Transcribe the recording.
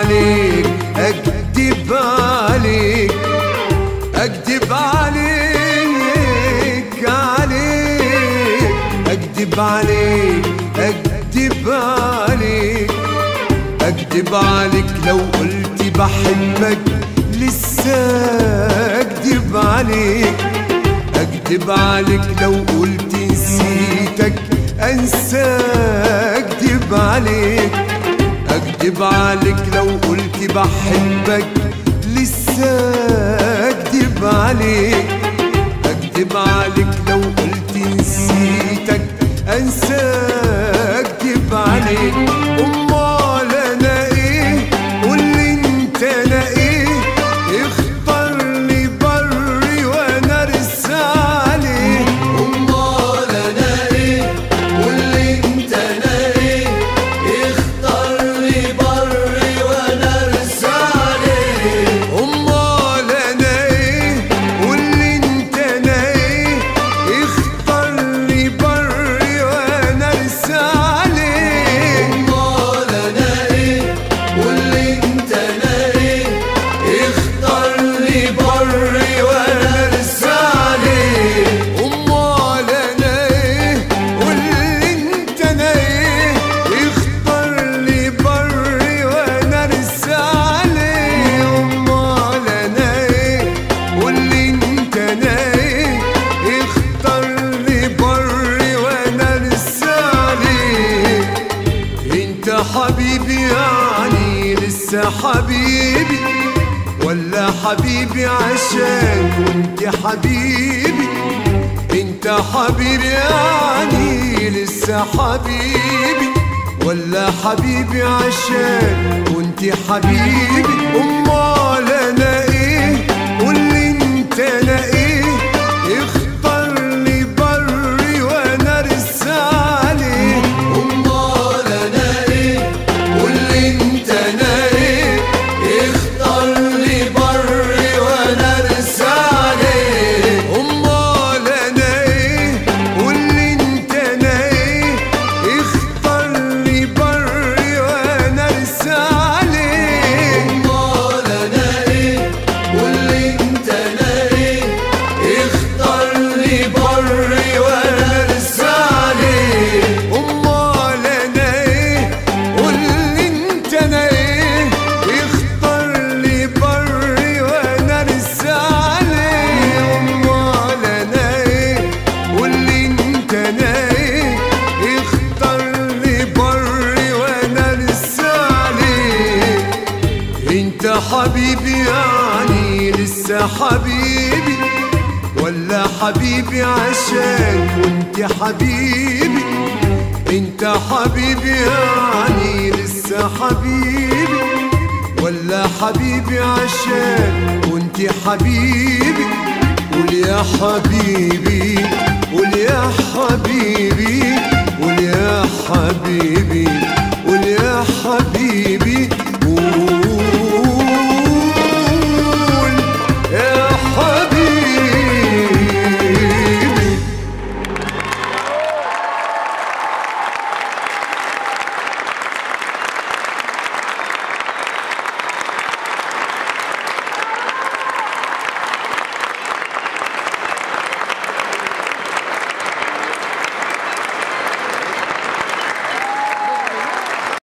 عليك اكدب عليك اكدب عليك عليك اكدب عليك اكدب عليك اكدب عليك لو قلت بحبك لسه اكدب عليك اكدب عليك لو قلت نسيتك انسى اكدب عليك اكدب عليك لو قلت بحبك لسه اكدب عليك اكدب عليك لو قلت نسيتك انسى اكدب عليك امال انا ايه قولي انت انا ايه اختار لي بري وانا ارسى عليه امال انا ايه قولي انت انا ايه اختار لي بري وانا ارسى عليه امال انا ايه قولي انت انا ايه اختار لي بري وانا ارسى عليه امال انا ايه قولي انت انا ايه اختار لي بري وانا ارسى عليه امال انا ايه قولي انت انا ايه اختار لي بري وانا ارسى عليه امال انا ايه قولي انت انا ايه اختار لي بري وانا ارسى عليه انت حبيبي يعني لسه حبيبي ولا حبيبي عشان كنت حبيبي انت حبيبي يعني لسه حبيبي ولا حبيبي عشان كنت حبيبي امال انا ايه قولي انت انا ايه اختار لي بري وانا ارسى عليه امال انا ايه قولي انت انا ايه اختار لي بري وانا ارسى عليه امال انا ايه قولي انت انا ايه اختار لي بري وانا ارسى عليه امال انا ايه قولي انت انا ايه اختار لي بري وانا ارسى عليه امال انا ايه قولي انت انا ايه اختار لي بري وانا ارسى عليه امال انا ايه قولي انت انا ايه اختار لي بري وانا ارسى عليه انت حبيبي يعني لسه حبيبي ولا حبيبي عشان كنت حبيبي انت حبيبي يعني لسه حبيبي ولا حبيبي عشان كنت حبيبي قول يا حبيبي قول يا حبيبي قول يا حبيبي